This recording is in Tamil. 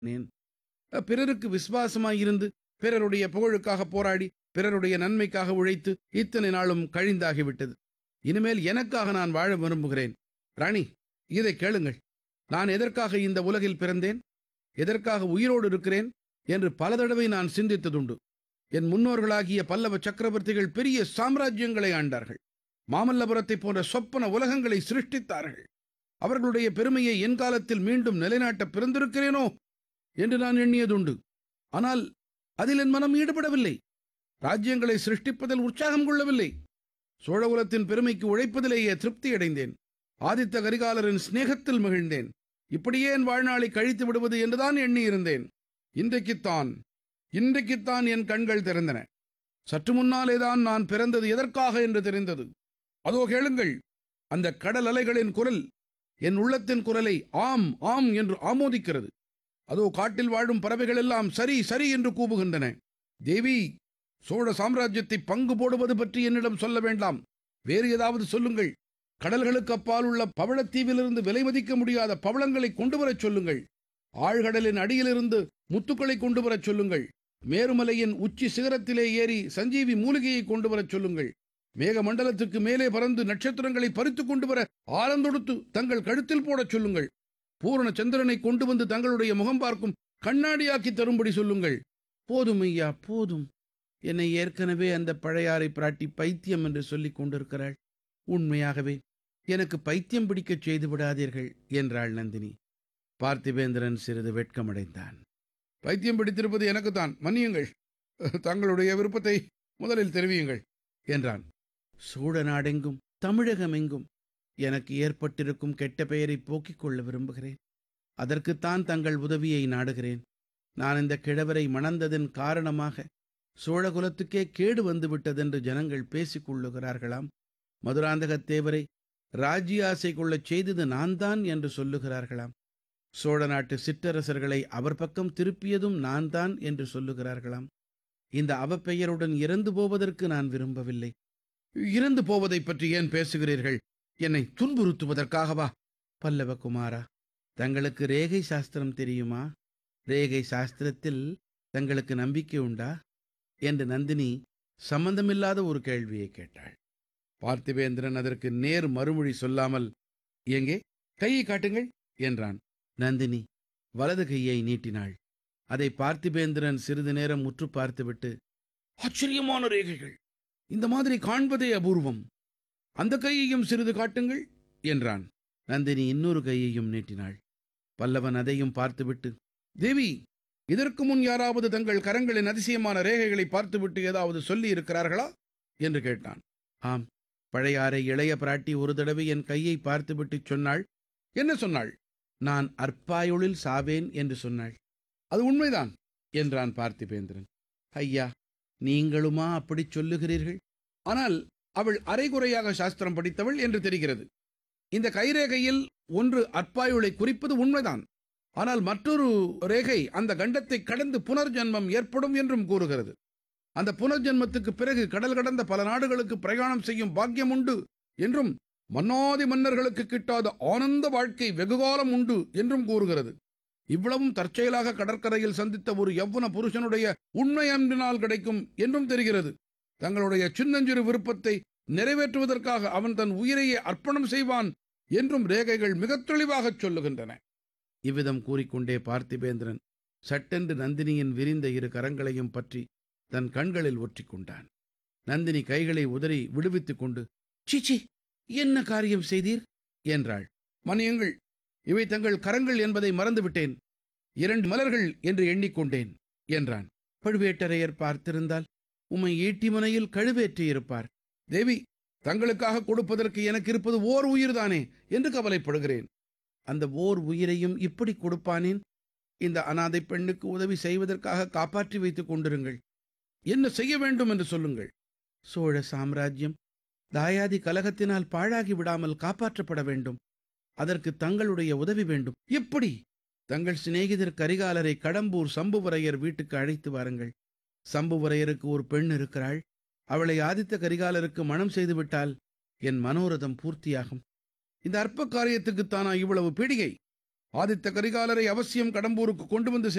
நேன் பிறருக்கு விசுவாசமாயிருந்து பிறருடைய புகழுக்காக போராடி பிறருடைய நன்மைக்காக உழைத்து இத்தனை நாளும் கழிந்தாகிவிட்டது இனிமேல் எனக்காக நான் வாழ விரும்புகிறேன் ராணி இதை கேளுங்கள் நான் எதற்காக இந்த உலகில் பிறந்தேன் எதற்காக உயிரோடு இருக்கிறேன் என்று பல தடவை நான் சிந்தித்ததுண்டு என் முன்னோர்களாகிய பல்லவ சக்கரவர்த்திகள் பெரிய சாம்ராஜ்யங்களை ஆண்டார்கள் மாமல்லபுரத்தை போன்ற சொப்பன உலகங்களை சிருஷ்டித்தார்கள் அவர்களுடைய பெருமையை என் காலத்தில் மீண்டும் நிலைநாட்ட பிறந்திருக்கிறேனோ என்று நான் எண்ணியதுண்டு ஆனால் அதில் என் மனம் ஈடுபடவில்லை ராஜ்யங்களை சிருஷ்டிப்பதில் உற்சாகம் கொள்ளவில்லை சோழகுலத்தின் பெருமைக்கு உழைப்பதிலேயே திருப்தி அடைந்தேன் ஆதித்த கரிகாலரின் சிநேகத்தில் மகிழ்ந்தேன் இப்படியே என் வாழ்நாளை கழித்து விடுவது என்றுதான் எண்ணியிருந்தேன் இன்றைக்குத்தான் இன்றைக்குத்தான் என் கண்கள் திறந்தன சற்று முன்னாலேதான் நான் பிறந்தது எதற்காக என்று தெரிந்தது அதோ கேளுங்கள் அந்த கடல் அலைகளின் குரல் என் உள்ளத்தின் குரலை ஆம் ஆம் என்று ஆமோதிக்கிறது அதோ காட்டில் வாழும் பறவைகள் எல்லாம் சரி சரி என்று கூவுகின்றன தேவி சோழ சாம்ராஜ்யத்தை பங்கு போடுவது பற்றி என்னிடம் சொல்ல வேண்டாம் வேறு ஏதாவது சொல்லுங்கள் கடல்களுக்கு அப்பால் உள்ள பவளத்தீவிலிருந்து விலை மதிக்க முடியாத பவளங்களை கொண்டு வரச் சொல்லுங்கள் ஆழ்கடலின் அடியிலிருந்து முத்துக்களை கொண்டு வரச் சொல்லுங்கள் மேருமலையின் உச்சி சிகரத்திலே ஏறி சஞ்சீவி மூலிகையை கொண்டு வரச் சொல்லுங்கள் மேக மண்டலத்துக்கு மேலே பறந்து நட்சத்திரங்களை பறித்து கொண்டு வர ஆலந்தொடுத்து தங்கள் கழுத்தில் போடச் சொல்லுங்கள் பூரண சந்திரனை கொண்டு வந்து தங்களுடைய முகம் பார்க்கும் கண்ணாடியாக்கி தரும்படி சொல்லுங்கள் போதும் ஐயா போதும் என்னை ஏற்கனவே அந்த பழையாறை பிராட்டி பைத்தியம் என்று சொல்லிக் கொண்டிருக்கிறாள் உண்மையாகவே எனக்கு பைத்தியம் பிடிக்கச் செய்து விடாதீர்கள் என்றாள் நந்தினி பார்த்திபேந்திரன் சிறிது வெட்கமடைந்தான் பைத்தியம் பிடித்திருப்பது எனக்குத்தான் மன்னியுங்கள் தங்களுடைய விருப்பத்தை முதலில் தெரிவியுங்கள் என்றான் சூழ நாடெங்கும் தமிழகமெங்கும் எனக்கு ஏற்பட்டிருக்கும் கெட்ட பெயரை போக்கிக் கொள்ள விரும்புகிறேன் அதற்குத்தான் தங்கள் உதவியை நாடுகிறேன் நான் இந்த கிழவரை மணந்ததன் காரணமாக சோழகுலத்துக்கே கேடு வந்து விட்டதென்று ஜனங்கள் பேசிக் கொள்ளுகிறார்களாம் மதுராந்தகத்தேவரை ராஜ்ய ஆசை கொள்ளச் செய்தது நான் தான் என்று சொல்லுகிறார்களாம் சோழ நாட்டு சிற்றரசர்களை அவர் பக்கம் திருப்பியதும் நான் தான் என்று சொல்லுகிறார்களாம் இந்த அவப்பெயருடன் இறந்து போவதற்கு நான் விரும்பவில்லை இறந்து போவதைப் பற்றி ஏன் பேசுகிறீர்கள் என்னை துன்புறுத்துவதற்காகவா பல்லவகுமாரா தங்களுக்கு ரேகை சாஸ்திரம் தெரியுமா ரேகை சாஸ்திரத்தில் தங்களுக்கு நம்பிக்கை உண்டா என்று நந்தினி சம்பந்தமில்லாத ஒரு கேள்வியை கேட்டாள் பார்த்திபேந்திரன் அதற்கு நேர் மறுமொழி சொல்லாமல் எங்கே கையை காட்டுங்கள் என்றான் நந்தினி வலது கையை நீட்டினாள் அதை பார்த்திபேந்திரன் சிறிது நேரம் உற்று பார்த்துவிட்டு ஆச்சரியமான ரேகைகள் இந்த மாதிரி காண்பதே அபூர்வம் அந்த கையையும் சிறிது காட்டுங்கள் என்றான் நந்தினி இன்னொரு கையையும் நீட்டினாள் பல்லவன் அதையும் பார்த்துவிட்டு தேவி இதற்கு முன் யாராவது தங்கள் கரங்களின் அதிசயமான ரேகைகளை பார்த்துவிட்டு ஏதாவது சொல்லி இருக்கிறார்களா என்று கேட்டான் ஆம் பழையாறை இளைய பிராட்டி ஒரு தடவை என் கையை பார்த்துவிட்டு சொன்னாள் என்ன சொன்னாள் நான் அற்பாயுளில் சாவேன் என்று சொன்னாள் அது உண்மைதான் என்றான் பார்த்திபேந்திரன் ஐயா நீங்களுமா அப்படிச் சொல்லுகிறீர்கள் ஆனால் அவள் அரைகுறையாக சாஸ்திரம் படித்தவள் என்று தெரிகிறது இந்த கைரேகையில் ஒன்று அற்பாயுளை குறிப்பது உண்மைதான் ஆனால் மற்றொரு ரேகை அந்த கண்டத்தை கடந்து புனர்ஜன்மம் ஏற்படும் என்றும் கூறுகிறது அந்த புனர்ஜன்மத்துக்கு பிறகு கடல் கடந்த பல நாடுகளுக்கு பிரயாணம் செய்யும் பாக்கியம் உண்டு என்றும் மன்னாதி மன்னர்களுக்கு கிட்டாத ஆனந்த வாழ்க்கை வெகுகாலம் உண்டு என்றும் கூறுகிறது இவ்வளவும் தற்செயலாக கடற்கரையில் சந்தித்த ஒரு யவ்வன புருஷனுடைய உண்மை அன்பினால் கிடைக்கும் என்றும் தெரிகிறது தங்களுடைய சின்னஞ்சிறு விருப்பத்தை நிறைவேற்றுவதற்காக அவன் தன் உயிரையே அர்ப்பணம் செய்வான் என்றும் ரேகைகள் மிகத் தெளிவாகச் சொல்லுகின்றன இவ்விதம் கூறிக்கொண்டே பார்த்திபேந்திரன் சட்டென்று நந்தினியின் விரிந்த இரு கரங்களையும் பற்றி தன் கண்களில் ஒற்றிக் கொண்டான் நந்தினி கைகளை உதறி விடுவித்துக் கொண்டு சீச்சி என்ன காரியம் செய்தீர் என்றாள் மன்னியுங்கள் இவை தங்கள் கரங்கள் என்பதை மறந்துவிட்டேன் இரண்டு மலர்கள் என்று எண்ணிக்கொண்டேன் என்றான் பழுவேட்டரையர் பார்த்திருந்தால் உம்மை ஈட்டி முனையில் கழுவேற்றியிருப்பார் தேவி தங்களுக்காக கொடுப்பதற்கு எனக்கு இருப்பது ஓர் உயிர்தானே என்று கவலைப்படுகிறேன் அந்த ஓர் உயிரையும் இப்படி கொடுப்பானேன் இந்த அனாதை பெண்ணுக்கு உதவி செய்வதற்காக காப்பாற்றி வைத்துக் கொண்டிருங்கள் என்ன செய்ய வேண்டும் என்று சொல்லுங்கள் சோழ சாம்ராஜ்யம் தாயாதி கலகத்தினால் பாழாகி விடாமல் காப்பாற்றப்பட வேண்டும் அதற்கு தங்களுடைய உதவி வேண்டும் எப்படி தங்கள் சிநேகிதர் கரிகாலரை கடம்பூர் சம்புவரையர் வீட்டுக்கு அழைத்து வாருங்கள் சம்புவரையருக்கு ஒரு பெண் இருக்கிறாள் அவளை ஆதித்த கரிகாலருக்கு மனம் செய்துவிட்டால் என் மனோரதம் பூர்த்தியாகும் இந்த அற்ப காரியத்துக்குத்தானா இவ்வளவு பீடிகை ஆதித்த கரிகாலரை அவசியம் கடம்பூருக்கு கொண்டு வந்து